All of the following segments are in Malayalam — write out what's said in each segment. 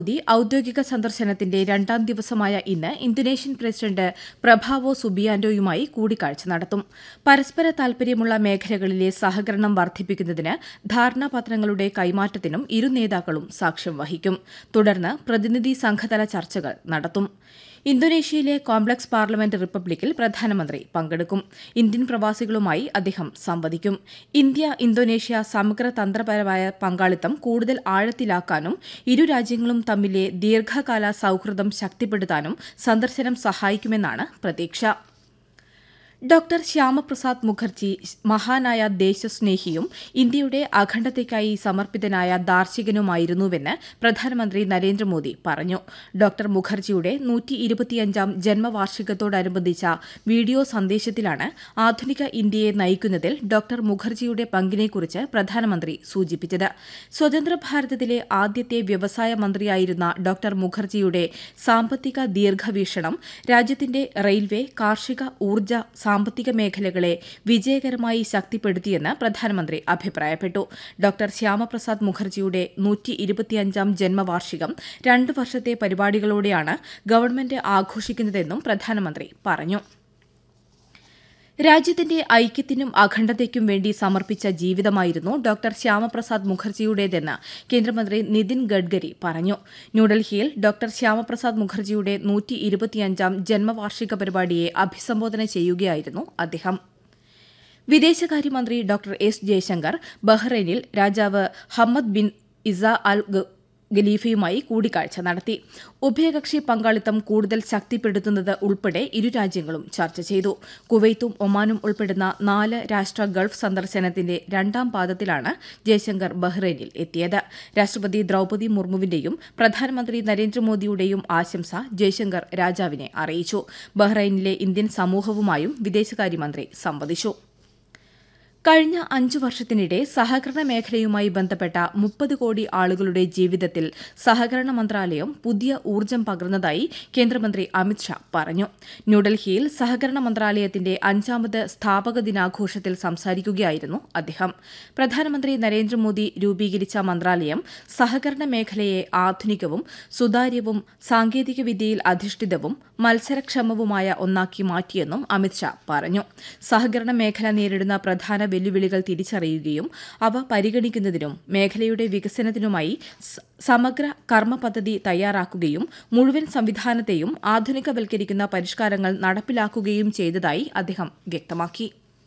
മോദി ഔദ്യോഗിക സന്ദർശനത്തിന്റെ രണ്ടാം ദിവസമായ ഇന്ന് ഇന്തോനേഷ്യൻ പ്രസിഡന്റ് പ്രഭാവോ സുബിയാന്റോയുമായി കൂടിക്കാഴ്ച നടത്തും പരസ്പര താൽപര്യമുള്ള മേഖലകളിലെ സഹകരണം വർദ്ധിപ്പിക്കുന്നതിന് ധാരണാപത്രങ്ങളുടെ കൈമാറ്റത്തിനും ഇരു നേതാക്കളും സാക്ഷ്യം വഹിക്കും തുടർന്ന് പ്രതിനിധി സംഘതല ചർച്ചകൾ നടത്തും ഇന്തോനേഷ്യയിലെ കോംപ്ലക്സ് പാർലമെന്റ് റിപ്പബ്ലിക്കിൽ പ്രധാനമന്ത്രി പങ്കെടുക്കും ഇന്ത്യൻ പ്രവാസികളുമായി അദ്ദേഹം സംവദിക്കും ഇന്ത്യ ഇന്തോനേഷ്യ സമഗ്ര തന്ത്രപരമായ പങ്കാളിത്തം കൂടുതൽ ആഴത്തിലാക്കാനും ഇരു രാജ്യങ്ങളും തമ്മിലെ ദീർഘകാല സൌഹൃദം ശക്തിപ്പെടുത്താനും സന്ദർശനം സഹായിക്കുമെന്നാണ് പ്രതീക്ഷ ഡോക്ടർ ശ്യാമപ്രസാദ് മുഖർജി മഹാനായ ദേശസ്നേഹിയും ഇന്ത്യയുടെ അഖണ്ഡതയ്ക്കായി സമർപ്പിതനായ ദാർശനികനുമായിരുന്നുവെന്ന് പ്രധാനമന്ത്രി നരേന്ദ്രമോദി പറഞ്ഞു ഡോക്ടർ മുഖർജിയുടെ നൂറ്റി ഇരുപത്തിയഞ്ചാം ജന്മവാർഷികത്തോടനുബന്ധിച്ച വീഡിയോ സന്ദേശത്തിലാണ് ആധുനിക ഇന്ത്യയെ നയിക്കുന്നതിൽ ഡോക്ടർ മുഖർജിയുടെ പങ്കിനെക്കുറിച്ച് പ്രധാനമന്ത്രി സൂചിപ്പിച്ചത് സ്വതന്ത്ര ഭാരതത്തിലെ ആദ്യത്തെ വ്യവസായ മന്ത്രിയായിരുന്ന ഡോക്ടർ മുഖർജിയുടെ സാമ്പത്തിക ദീർഘവീക്ഷണം രാജ്യത്തിന്റെ റെയിൽവേ കാർഷിക ഊർജ്ജ സാമ്പത്തിക മേഖലകളെ വിജയകരമായി ശക്തിപ്പെടുത്തിയെന്ന് പ്രധാനമന്ത്രി അഭിപ്രായപ്പെട്ടു ഡോക്ടർ ശ്യാമപ്രസാദ് മുഖർജിയുടെ നൂറ്റി ഇരുപത്തിയഞ്ചാം ജന്മവാർഷികം രണ്ട് വർഷത്തെ പരിപാടികളോടെയാണ് ഗവൺമെന്റ് ആഘോഷിക്കുന്നതെന്നും പ്രധാനമന്ത്രി പറഞ്ഞു രാജ്യത്തിന്റെ ഐക്യത്തിനും അഖണ്ഡതയ്ക്കും വേണ്ടി സമർപ്പിച്ച ജീവിതമായിരുന്നു ഡോക്ടർ ശ്യാമപ്രസാദ് മുഖർജിയുടേതെന്ന് കേന്ദ്രമന്ത്രി നിതിൻ ഗഡ്കരി പറഞ്ഞു ന്യൂഡൽഹിയിൽ ഡോക്ടർ ശ്യാമപ്രസാദ് മുഖർജിയുടെ നൂറ്റി ഇരുപത്തിയഞ്ചാം ജന്മവാർഷിക പരിപാടിയെ അഭിസംബോധന ചെയ്യുകയായിരുന്നു അദ്ദേഹം വിദേശകാര്യമന്ത്രി ഡോക്ടർ എസ് ജയശങ്കർ ബഹ്റൈനിൽ രാജാവ് ഹമ്മദ് ബിൻ ഇസ അൽ ഖലീഫയുമായി കൂടിക്കാഴ്ച നടത്തി ഉഭയകക്ഷി പങ്കാളിത്തം കൂടുതൽ ശക്തിപ്പെടുത്തുന്നത് ഉൾപ്പെടെ ഇരു രാജ്യങ്ങളും ചർച്ച ചെയ്തു കുവൈത്തും ഒമാനും ഉൾപ്പെടുന്ന നാല് രാഷ്ട്ര ഗൾഫ് സന്ദർശനത്തിന്റെ രണ്ടാം പാദത്തിലാണ് ജയശങ്കർ ബഹ്റൈനിൽ എത്തിയത് രാഷ്ട്രപതി ദ്രൌപതി മുർമുവിന്റെയും പ്രധാനമന്ത്രി നരേന്ദ്രമോദിയുടെയും ആശംസ ജയശങ്കർ രാജാവിനെ അറിയിച്ചു ബഹ്റൈനിലെ ഇന്ത്യൻ സമൂഹവുമായും വിദേശകാര്യമന്ത്രി സംവദിച്ചു കഴിഞ്ഞ അഞ്ചു വർഷത്തിനിടെ സഹകരണ മേഖലയുമായി ബന്ധപ്പെട്ട മുപ്പത് കോടി ആളുകളുടെ ജീവിതത്തിൽ സഹകരണ മന്ത്രാലയം പുതിയ ഊർജ്ജം പകർന്നതായി കേന്ദ്രമന്ത്രി അമിത്ഷാ പറഞ്ഞു ന്യൂഡൽഹിയിൽ സഹകരണ മന്ത്രാലയത്തിന്റെ അഞ്ചാമത് സ്ഥാപക ദിനാഘോഷത്തിൽ സംസാരിക്കുകയായിരുന്നു അദ്ദേഹം പ്രധാനമന്ത്രി നരേന്ദ്രമോദി രൂപീകരിച്ച മന്ത്രാലയം സഹകരണ മേഖലയെ ആധുനികവും സുതാര്യവും സാങ്കേതികവിദ്യയിൽ അധിഷ്ഠിതവും മത്സരക്ഷമവുമായ ഒന്നാക്കി മാറ്റിയെന്നും അമിത്ഷാ പറഞ്ഞു സഹകരണ മേഖല നേരിടുന്ന പ്രധാന വെല്ലുവിളികൾ തിരിച്ചറിയുകയും അവ പരിഗണിക്കുന്നതിനും മേഖലയുടെ വികസനത്തിനുമായി സമഗ്ര കർമ്മ പദ്ധതി തയ്യാറാക്കുകയും മുഴുവൻ സംവിധാനത്തെയും ആധുനികവൽക്കരിക്കുന്ന പരിഷ്കാരങ്ങൾ നടപ്പിലാക്കുകയും ചെയ്തതായി അദ്ദേഹം വ്യക്തമാക്കി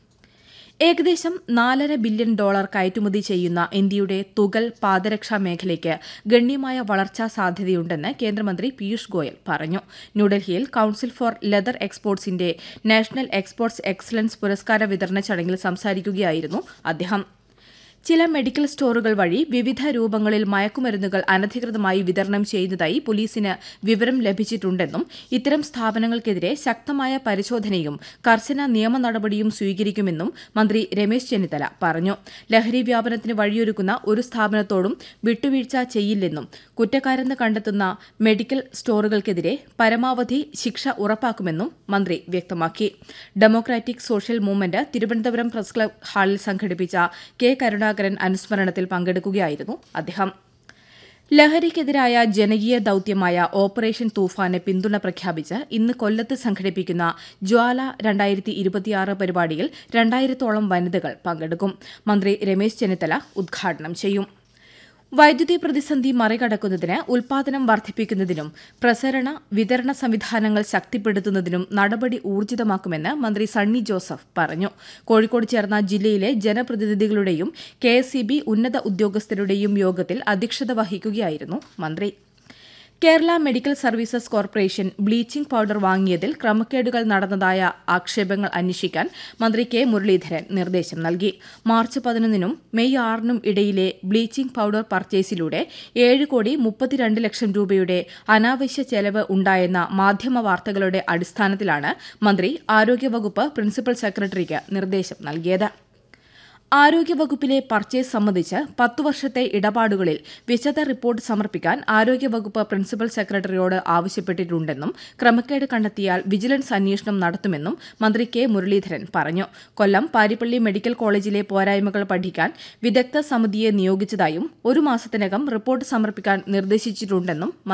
ഏകദേശം നാലര ബില്യൺ ഡോളർ കയറ്റുമതി ചെയ്യുന്ന ഇന്ത്യയുടെ തുകൽ പാദരക്ഷാ മേഖലയ്ക്ക് ഗണ്യമായ വളർച്ചാ സാധ്യതയുണ്ടെന്ന് കേന്ദ്രമന്ത്രി പീയൂഷ് ഗോയൽ പറഞ്ഞു ന്യൂഡൽഹിയിൽ കൌൺസിൽ ഫോർ ലെതർ എക്സ്പോർട്സിന്റെ നാഷണൽ എക്സ്പോർട്സ് എക്സലൻസ് പുരസ്കാര വിതരണ ചടങ്ങിൽ സംസാരിക്കുകയായിരുന്നു അദ്ദേഹം ചില മെഡിക്കൽ സ്റ്റോറുകൾ വഴി വിവിധ രൂപങ്ങളിൽ മയക്കുമരുന്നുകൾ അനധികൃതമായി വിതരണം ചെയ്യുന്നതായി പോലീസിന് വിവരം ലഭിച്ചിട്ടുണ്ടെന്നും ഇത്തരം സ്ഥാപനങ്ങൾക്കെതിരെ ശക്തമായ പരിശോധനയും കർശന നിയമ നടപടിയും സ്വീകരിക്കുമെന്നും മന്ത്രി രമേശ് ചെന്നിത്തല പറഞ്ഞു ലഹരി വ്യാപനത്തിന് വഴിയൊരുക്കുന്ന ഒരു സ്ഥാപനത്തോടും വിട്ടുവീഴ്ച ചെയ്യില്ലെന്നും കുറ്റക്കാരെന്ന് കണ്ടെത്തുന്ന മെഡിക്കൽ സ്റ്റോറുകൾക്കെതിരെ പരമാവധി ശിക്ഷ ഉറപ്പാക്കുമെന്നും മന്ത്രി വ്യക്തമാക്കി democratic social movement Thiruvananthapuram press club ഹാളിൽ സംഘടിപ്പിച്ച കെ കരുണാകരൻ അനുസ്മരണത്തിൽ പങ്കെടുക്കുകയായിരുന്നു അദ്ദേഹം ലഹരിക്കെതിരായ ജനകീയ ദൌത്യമായ ഓപ്പറേഷൻ തൂഫാന് പിന്തുണ പ്രഖ്യാപിച്ച് ഇന്ന് കൊല്ലത്ത് സംഘടിപ്പിക്കുന്ന ജ്വാല രണ്ടായിരത്തി ഇരുപത്തിയാറ് പരിപാടിയിൽ രണ്ടായിരത്തോളം വനിതകൾ പങ്കെടുക്കും മന്ത്രി രമേശ് ചെന്നിത്തല ഉദ്ഘാടനം ചെയ്യും വൈദ്യുതി പ്രതിസന്ധി മറികടക്കുന്നതിന് ഉൽപാദനം വർദ്ധിപ്പിക്കുന്നതിനും പ്രസരണ വിതരണ സംവിധാനങ്ങൾ ശക്തിപ്പെടുത്തുന്നതിനും നടപടി ഊർജിതമാക്കുമെന്ന് മന്ത്രി സണ്ണി ജോസഫ് പറഞ്ഞു കോഴിക്കോട് ചേർന്ന ജില്ലയിലെ ജനപ്രതിനിധികളുടെയും കെ ഉന്നത ഉദ്യോഗസ്ഥരുടെയും യോഗത്തിൽ അധ്യക്ഷത വഹിക്കുകയായിരുന്നു മന്ത്രി Kerala medical services corporation bleaching powder വാങ്ങിയതിൽ ക്രമക്കേടുകൾ നടന്നതായ ആക്ഷേപങ്ങൾ അന്വേഷിക്കാൻ മന്ത്രി കെ മുരളീധരൻ നിർദ്ദേശം നൽകി മാർച്ച് പതിനൊന്നിനും മെയ് ആറിനും ഇടയിലെ ബ്ലീച്ചിംഗ് പൌഡർ പർച്ചേസിലൂടെ ഏഴ് കോടി മുപ്പത്തിരണ്ട് ലക്ഷം രൂപയുടെ അനാവശ്യ ചെലവ് ഉണ്ടായെന്ന മാധ്യമ വാർത്തകളുടെ അടിസ്ഥാനത്തിലാണ് മന്ത്രി ആരോഗ്യവകുപ്പ് പ്രിൻസിപ്പൽ സെക്രട്ടറിക്ക് നിർദ്ദേശം നൽകിയത് ആരോഗ്യവകുപ്പിലെ പർച്ചേസ് സംബന്ധിച്ച് പത്തു വർഷത്തെ ഇടപാടുകളിൽ വിശദ റിപ്പോർട്ട് സമർപ്പിക്കാൻ ആരോഗ്യവകുപ്പ് പ്രിൻസിപ്പൽ സെക്രട്ടറിയോട് ആവശ്യപ്പെട്ടിട്ടുണ്ടെന്നും ക്രമക്കേട് കണ്ടെത്തിയാൽ വിജിലൻസ് അന്വേഷണം നടത്തുമെന്നും മന്ത്രി കെ മുരളീധരൻ പറഞ്ഞു കൊല്ലം പാരിപ്പള്ളി മെഡിക്കൽ കോളേജിലെ പോരായ്മകൾ പഠിക്കാൻ വിദഗ്ധ സമിതിയെ നിയോഗിച്ചതായും ഒരു മാസത്തിനകം റിപ്പോർട്ട് സമർപ്പിക്കാൻ നിർദ്ദേശിച്ചിട്ടുണ്ടെന്നും